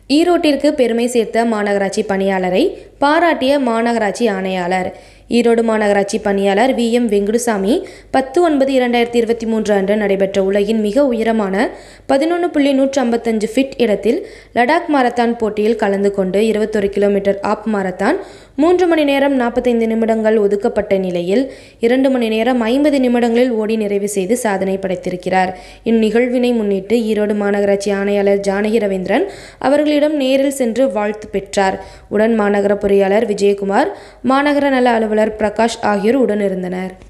ஈரோட்டிற்கு பெருமை சேர்த்த மாநகராட்சி பணியாளரை பாராட்டிய மாநகராட்சி ஆணையாளர் ஈரோடு மாநகராட்சி பணியாளர் வி எம் வெங்குடுசாமி பத்து ஒன்பது இரண்டாயிரத்தி இருபத்தி மூன்று அன்று நடைபெற்ற உலகின் மிக உயரமான பதினொன்று புள்ளி நூற்றி ஐம்பத்தஞ்சு ஃபிட் இடத்தில் லடாக் மாரத்தான் போட்டியில் கலந்து கொண்டு இருபத்தொரு கிலோமீட்டர் ஆப் மாரத்தான் மூன்று மணி நேரம் நாற்பத்தைந்து நிமிடங்கள் ஒதுக்கப்பட்ட நிலையில் இரண்டு மணி நேரம் ஐம்பது நிமிடங்களில் ஓடி நிறைவு செய்து சாதனை படைத்திருக்கிறார் இந்நிகழ்வினை முன்னிட்டு ஈரோடு மாநகராட்சி ஆணையாளர் ஜானகி ரவீந்திரன் அவர்களிடம் நேரில் சென்று வாழ்த்து பெற்றார் உடன் மாநகர பொறியாளர் விஜயகுமார் மாநகர நல அலுவலர் பிரகாஷ் ஆகியோர் உடனிருந்தனர்